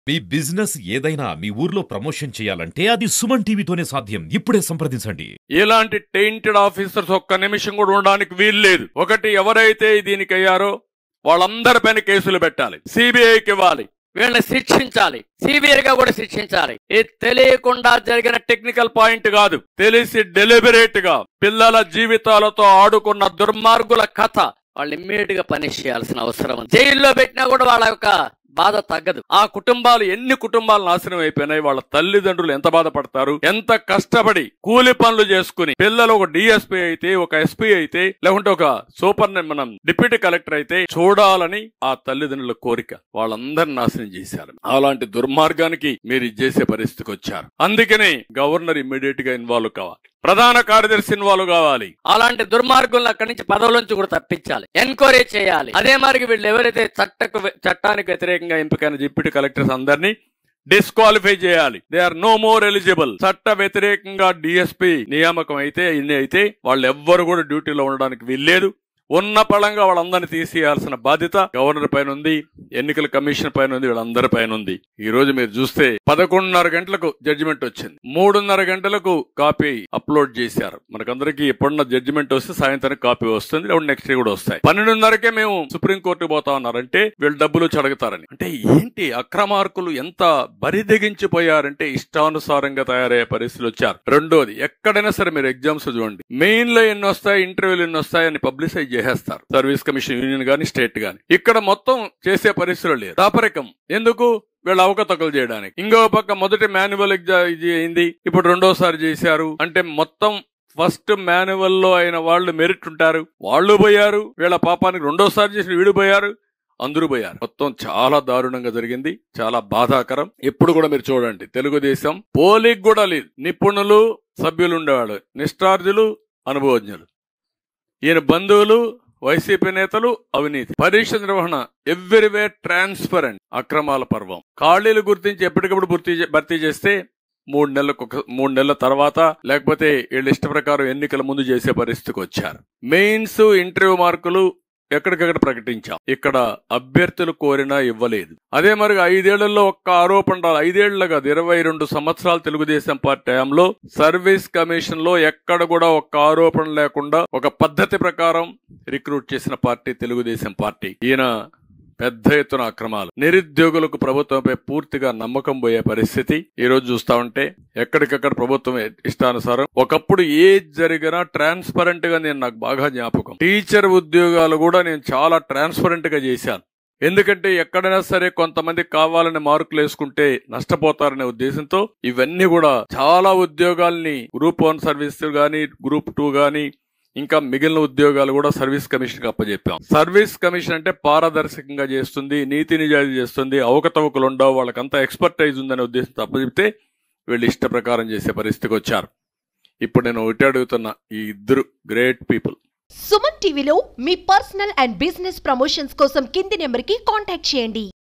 మీ business ఏదైనా మీ ఊర్లో promotion చేయాలంటే అది సుమన్ టీవీతోనే సాధ్యం ఇప్పుడే సంప్రదించండి ఇలాంటి టెయింటెడ్ ఆఫీసర్స్ ఒక్క నిమిషం కూడా ఉండడానికి వీల్లేదు ఒకటి ఎవరైతే దీనికి అయ్యారో వాళ్ళందరిపైన కేసులు పెట్టాలి సిబిఐకి ఇవ్వాలి వీళ్ళని శిక్షించాలి సివియర్ గా కూడా శిక్షించాలి ఇది తెలియకుండా జరిగిన టెక్నికల్ పాయింట్ కాదు తెలిసి డెలిబరేట్ గా పిల్లల జీవితాలతో ఆడుకున్న దుర్మార్గుల కథ వాళ్ళు ఇమ్మీడియట్ గా పనిష్ చేయాల్సిన అవసరం ఉంది జైల్లో పెట్టినా కూడా వాళ్ళ యొక్క బాధ తగ్గదు ఆ కుటుంబాలు ఎన్ని కుటుంబాలు నాశనం అయిపోయినాయి వాళ్ళ తల్లిదండ్రులు ఎంత బాధపడతారు ఎంత కష్టపడి కూలి పనులు చేసుకుని పిల్లలు ఒక డిఎస్పీ అయితే ఒక ఎస్పీ అయితే లేకుంటే ఒక సూపర్ మనం డిప్యూటీ కలెక్టర్ అయితే చూడాలని ఆ తల్లిదండ్రుల కోరిక వాళ్ళందరిని నాశనం చేశారు అలాంటి దుర్మార్గానికి మీరు ఇది చేసే పరిస్థితికి వచ్చారు అందుకనే గవర్నర్ ఇమ్మీడియట్ గా ఇన్వాల్వ్ కావాలి ప్రధాన కార్యదర్శి ఇన్వాల్వ్ కావాలి అలాంటి దుర్మార్గులను అక్కడి నుంచి పదవుల నుంచి కూడా తప్పించాలి ఎంక్వైరీ చేయాలి అదే మరి వీళ్ళు ఎవరైతే చట్టకు చట్టానికి వ్యతిరేకంగా ఎంపికైన డిప్యూటీ కలెక్టర్స్ అందరినీ డిస్క్వాలిఫై చేయాలి they are no more eligible చట్ట వ్యతిరేకంగా డిఎస్పీ నియామకం అయితే ఇన్ని అయితే వాళ్ళు ఎవ్వరు కూడా డ్యూటీలో ఉండడానికి వీల్లేదు ఉన్న పళంగా వాళ్ళందరినీ తీసేయాల్సిన బాధ్యత గవర్నర్ పైన ఉంది ఎన్నికల కమిషన్ పైన ఉంది వీళ్ళందరి పైన ఉంది ఈ రోజు మీరు చూస్తే పదకొండున్నర గంటలకు జడ్జిమెంట్ వచ్చింది మూడున్నర గంటలకు కాపీ అప్లోడ్ చేశారు మనకందరికి ఎప్పుడున్న జడ్జిమెంట్ వస్తే సాయంత్రం కాపీ వస్తుంది లేదా నెక్స్ట్ డే కూడా వస్తాయి పన్నెండున్నరకే మేము సుప్రీం కోర్టు పోతా ఉన్నారంటే వీళ్ళు డబ్బులు చడగతారని అంటే ఏంటి అక్రమార్కులు ఎంత బరిదెగించిపోయారంటే ఇష్టానుసారంగా తయారయ్యే పరిస్థితులు వచ్చారు రెండోది ఎక్కడైనా సరే మీరు ఎగ్జామ్స్ చూడండి మెయిన్ లో ఎన్ని వస్తాయి ఇంటర్వ్యూలు ఎన్ని వస్తాయి అని పబ్లిసైజ్ చేసేస్తారు సర్వీస్ కమిషన్ యూనియన్ గాని స్టేట్ గాని ఇక్కడ మొత్తం చేసే పరిస్థితులు లేదు దాపరికం ఎందుకు వీళ్ళు అవకతవకలు చేయడానికి ఇంకో పక్క మొదటి మాన్యువల్ ఎగ్జామ్ ఇది అయింది ఇప్పుడు రెండోసారి చేశారు అంటే మొత్తం ఫస్ట్ మాన్యువల్ లో అయిన వాళ్ళు మెరిట్ ఉంటారు వాళ్ళు పోయారు వీళ్ళ పాపానికి రెండోసారి చేసిన వీడు పోయారు అందరూ పోయారు మొత్తం చాలా దారుణంగా జరిగింది చాలా బాధాకరం ఎప్పుడు కూడా మీరు చూడండి తెలుగుదేశం పోలిక్ కూడా లేదు నిపుణులు సభ్యులు ఉండేవాళ్ళు నిష్ఠార్థులు అనుభవజ్ఞులు ఈయన బంధువులు వైసీపీ నేతలు అవినీతి పరీక్ష నిర్వహణ ఎవ్రీవేర్ ట్రాన్స్పరెంట్ అక్రమాల పర్వం ఖాళీలు గుర్తించి ఎప్పటికప్పుడు భర్తీ చే- భర్తీ చేస్తే మూడు నెలలకు ఒక- మూడు నెలల తర్వాత లేకపోతే వీళ్ళ ఇష్ట ప్రకారం ఎన్నికల ముందు చేసే పరిస్థితికి వచ్చారు మెయిన్స్ ఇంటర్వ్యూ మార్కులు ఎక్కడికక్కడ ప్రకటించాం ఇక్కడ అభ్యర్థులు కోరినా ఇవ్వలేదు అదే మరి ఐదేళ్లలో ఒక్క ఆరోపణ రాలి ఐదేళ్ల కాదు ఇరవై రెండు సంవత్సరాలు తెలుగుదేశం పార్టీ టైంలో సర్వీస్ కమిషన్ లో ఎక్కడ కూడా ఒక్క ఆరోపణ లేకుండా ఒక పద్ధతి ప్రకారం రిక్రూట్ చేసిన పార్టీ తెలుగుదేశం పార్టీ ఈయన పెద్ద ఎత్తున అక్రమాలు నిరుద్యోగులకు ప్రభుత్వంపై పూర్తిగా నమ్మకం పోయే పరిస్థితి ఈ రోజు చూస్తా ఉంటే ఎక్కడికక్కడ ప్రభుత్వం ఇష్టానుసారం ఒకప్పుడు ఏది జరిగినా ట్రాన్స్పరెంట్ గా నేను నాకు బాగా జ్ఞాపకం టీచర్ ఉద్యోగాలు కూడా నేను చాలా ట్రాన్స్పరెంట్ గా చేశాను ఎందుకంటే ఎక్కడైనా సరే కొంతమంది కావాలని మార్కులు వేసుకుంటే నష్టపోతారనే ఉద్దేశంతో ఇవన్నీ కూడా చాలా ఉద్యోగాల్ని గ్రూప్ వన్ సర్వీస్ గానీ గ్రూప్ టూ గానీ ఇంకా మిగిలిన ఉద్యోగాలు కూడా సర్వీస్ కమిషన్ కి అప్పచెప్పాం సర్వీస్ కమిషన్ అంటే పారదర్శకంగా చేస్తుంది నీతి నిజాయితీ చేస్తుంది అవకతవకలు ఉండవు వాళ్ళకంతా ఎక్స్పర్టైజ్ ఉందనే ఉద్దేశంతో అప్పచెప్తే వీళ్ళు ఇష్ట ప్రకారం చేసే పరిస్థితికి వచ్చారు ఇప్పుడు నేను ఒకటి అడుగుతున్నా ఈ ఇద్దరు గ్రేట్ పీపుల్ సుమన్ టీవీలో మీ పర్సనల్ అండ్ బిజినెస్ ప్రమోషన్స్ కోసం కింది నెంబర్కి కాంటాక్ట్ చేయండి